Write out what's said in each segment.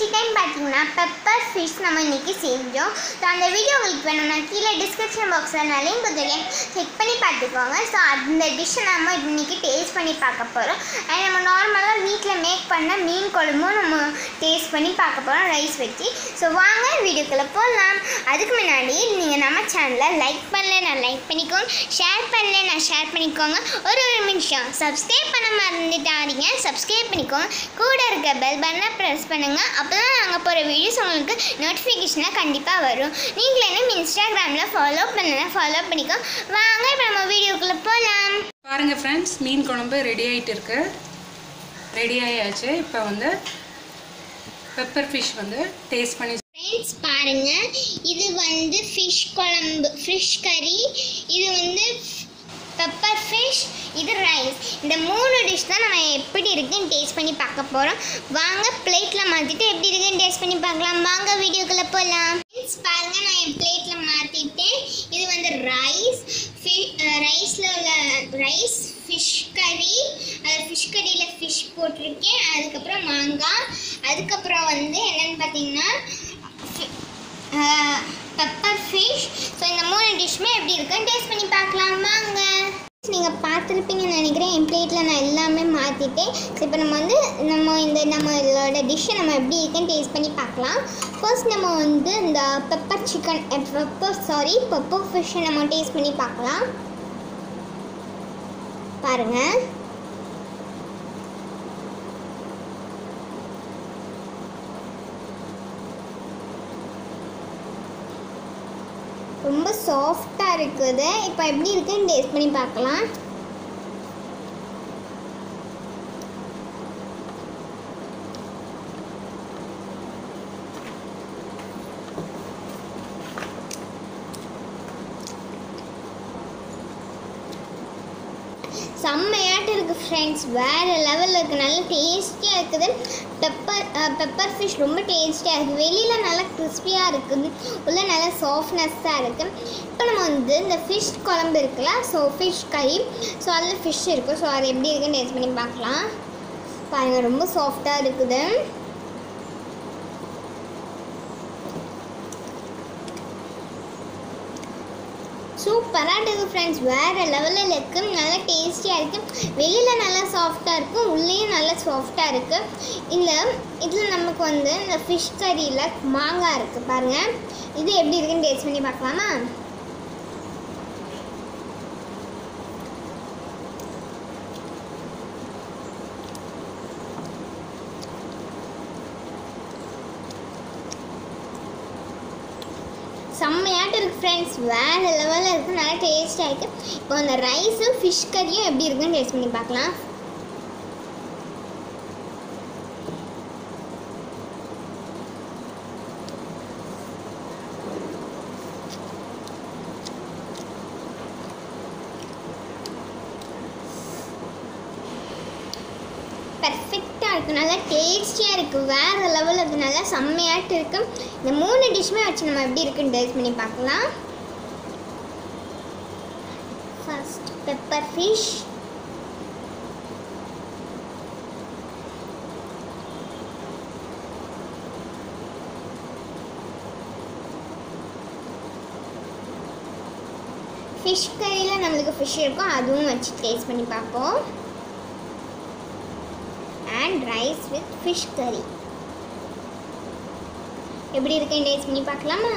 lunch time பார்த்தீங்கன்னா pepper fish நம்ம இன்னைக்கு செஞ்சோம் ஸோ அந்த வீடியோ உங்களுக்கு வேணும்னா கீழே டிஸ்கிரிப்ஷன் பாக்ஸில் நான் லிங்க் கொடுத்துருக்கேன் செக் பண்ணி பார்த்துக்கோங்க ஸோ அந்த டிஷ்ஷை நம்ம இன்னைக்கு டேஸ்ட் பண்ணி பார்க்க போகிறோம் அண்ட் நம்ம நார்மலாக வீட்டில் மேக் பண்ண மீன் குழம்பும் நம்ம டேஸ்ட் பண்ணி பார்க்க போகிறோம் ரைஸ் வச்சு ஸோ வாங்க வீடியோக்குள்ளே போகலாம் அதுக்கு முன்னாடி நீங்கள் நம்ம சேனலை லைக் பண்ணல நான் லைக் பண்ணிக்கோங்க ஷேர் பண்ணல நான் ஷேர் பண்ணிக்கோங்க ஒரு ஒரு நிமிஷம் சப்ஸ்கிரைப் பண்ண மறந்துட்டாதீங்க சப்ஸ்கிரைப் பண்ணிக்கோங்க கூட இருக்க பெல் பட்டனை ப்ரெஸ் பண்ணுங்கள் அப்போ தான் நாங்கள் போகிற வீடியோஸ் உங்களுக்கு நோட்டிஃபிகேஷனாக கண்டிப்பாக வரும் நீங்களே நம்ம இன்ஸ்டாகிராமில் ஃபாலோ பண்ணல ஃபாலோ பண்ணிக்கோ வாங்க இப்போ நம்ம வீடியோக்குள்ளே போகலாம் பாருங்கள் ஃப்ரெண்ட்ஸ் மீன் குழம்பு ரெடி ஆகிட்டு இருக்கு ரெடி ஆயாச்சு இப்போ வந்து பெப்பர் ஃபிஷ் வந்து டேஸ்ட் பண்ணி ஃப்ரெண்ட்ஸ் பாருங்க இது வந்து ஃபிஷ் குழம்பு ஃபிஷ் கறி இது வந்து பெப்பர் ஃபிஷ் இது ரைஸ் இந்த மூணு டிஷ் தான் நம்ம எப்படி இருக்குன்னு டேஸ்ட் பண்ணி பார்க்க போகிறோம் வாங்க பிளேட்டில் மாற்றிட்டு எப்படி இருக்குன்னு டேஸ்ட் பண்ணி பார்க்கலாம் வாங்க வீடியோக்குள்ளே போகலாம் ஃப்ரெண்ட்ஸ் பாருங்க நான் என் பிளேட்டில் மாற்றிட்டேன் இது வந்து ரைஸ் ரைஸில் உள்ள ரைஸ் ஃபிஷ் கறி அது ஃபிஷ் கறியில் ஃபிஷ் போட்டிருக்கேன் அதுக்கப்புறம் மாங்காய் அதுக்கப்புறம் வந்து என்னென்னு பார்த்தீங்கன்னா பெப்பர் ஃபிஷ் ஸோ இந்த மூணு டிஷ்ஷுமே எப்படி இருக்குன்னு டேஸ்ட் பண்ணி பார்க்கலாம் வாங்க நீங்கள் பார்த்துருப்பீங்கன்னு நினைக்கிறேன் என் பிளேட்டில் நான் எல்லாமே மாற்றிட்டேன் ஸோ இப்போ நம்ம வந்து நம்ம இந்த நம்மளோட டிஷ்ஷை நம்ம எப்படி இருக்குன்னு டேஸ்ட் பண்ணி பார்க்கலாம் ஃபர்ஸ்ட் நம்ம வந்து இந்த pepper chicken pepper sorry pepper ஃபிஷ்ஷை நம்ம டேஸ்ட் பண்ணி பார்க்கலாம் பாருங்கள் ரொம்ப சாஃப்டாக இருக்குது இப்போ எப்படி இருக்குன்னு டேஸ்ட் பண்ணி பார்க்கலாம் செம்மையாட்டு இருக்குது ஃப்ரெண்ட்ஸ் வேறு லெவலில் இருக்குது நல்ல டேஸ்டியாக இருக்குது பெப்பர் பெப்பர் ஃபிஷ் ரொம்ப டேஸ்டியாக இருக்குது வெளியில் நல்லா கிறிஸ்பியாக இருக்குது உள்ளே நல்லா சாஃப்ட்னஸ்ஸாக இருக்குது இப்போ நம்ம வந்து இந்த ஃபிஷ் குழம்பு இருக்குல்ல ஸோ ஃபிஷ் கறி ஸோ அதில் ஃபிஷ் இருக்குது ஸோ அது எப்படி இருக்குன்னு டேஸ்ட் பண்ணி பார்க்கலாம் பாருங்கள் ரொம்ப சாஃப்டாக இருக்குது சூப்பராக இருக்குது ஃப்ரெண்ட்ஸ் வேறு லெவலில் இருக்குது நல்லா டேஸ்டியாக இருக்குது வெளியில் நல்லா சாஃப்டாக இருக்கும் உள்ளேயும் நல்லா சாஃப்டாக இருக்குது இந்த இதில் நமக்கு வந்து இந்த ஃபிஷ் கறியில் மாங்காய் இருக்குது பாருங்கள் இது எப்படி இருக்குன்னு டேஸ்ட் பண்ணி பார்க்கலாமா செம்மையாட்டு இருக்குது ஃப்ரெண்ட்ஸ் வேறு லெவலில் இருக்குது நல்லா டேஸ்ட்டாக இருக்குது இப்போ அந்த ரைஸும் ஃபிஷ் கறியும் எப்படி இருக்குன்னு டேஸ்ட் பண்ணி பார்க்கலாம் பெர்ஃபெக்டாக இருக்குது நல்லா டேஸ்டியாக இருக்குது வேறு லெவலில் இருக்குது நல்லா செம்மையாட்டு இருக்குது இந்த மூணு டிஷ்ஷுமே வச்சு நம்ம எப்படி இருக்குன்னு டேஸ்ட் பண்ணி பார்க்கலாம் ஃபர்ஸ்ட் பெப்பர் ஃபிஷ் ஃபிஷ் கறியில் நம்மளுக்கு ஃபிஷ் இருக்கும் அதுவும் வச்சு டேஸ்ட் பண்ணி பார்ப்போம் அண்ட் ரைஸ் வித் ஃபிஷ் கறி எப்படி இருக்குன்னு டேஸ்ட் பண்ணி பார்க்கலாமா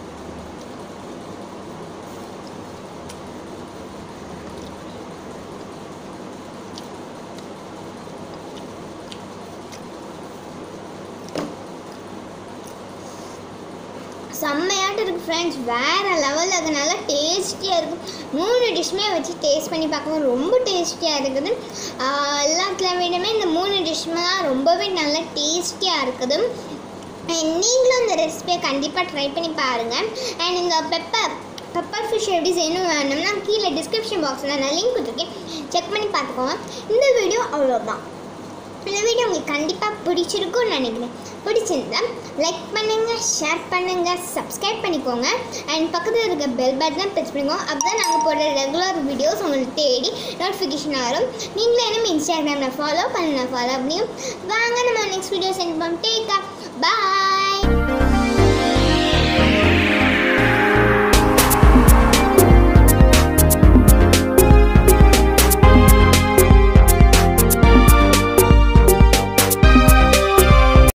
செம்மையாட்டு இருக்குது ஃப்ரெண்ட்ஸ் வேறு லெவலில் அது நல்லா டேஸ்டியாக இருக்கும் மூணு டிஷ்ஷுமே வச்சு டேஸ்ட் பண்ணி பார்க்கவும் ரொம்ப டேஸ்டியாக இருக்குது ஆஹ் எல்லாத்துல விடமே இந்த மூணு டிஷ்ஷுமே தான் ரொம்பவே நல்லா டேஸ்டியாக இருக்குது And நீங்களும் இந்த ரெசிபியை கண்டிப்பாக ட்ரை பண்ணி பாருங்கள் அண்ட் இந்த பெப்பர் பெப்பர் ஃபிஷ் எப்படி செய்யணும் வேணும்னா கீழே டிஸ்கிரிப்ஷன் பாக்ஸில் நான் லிங்க் கொடுத்துருக்கேன் செக் பண்ணி பார்த்துக்கோங்க இந்த வீடியோ அவ்வளோதான் இந்த வீடியோ உங்களுக்கு கண்டிப்பாக பிடிச்சிருக்கும்னு நினைக்கிறேன் பிடிச்சிருந்தா லைக் பண்ணுங்கள் ஷேர் பண்ணுங்கள் சப்ஸ்கிரைப் பண்ணிக்கோங்க அண்ட் பக்கத்தில் இருக்க பெல் பட்டன் ப்ரெஸ் பண்ணிக்கோங்க அப்போ தான் நாங்கள் போடுற ரெகுலர் வீடியோஸ் உங்களுக்கு தேடி நோட்டிஃபிகேஷன் வரும் நீங்களே என்ன இன்ஸ்டாகிராமில் ஃபாலோ பண்ண ஃபாலோ பண்ணியும் வாங்க நம்ம நெக்ஸ்ட் வீடியோ சென்ட் பண்ணோம் டேக்கா பாய்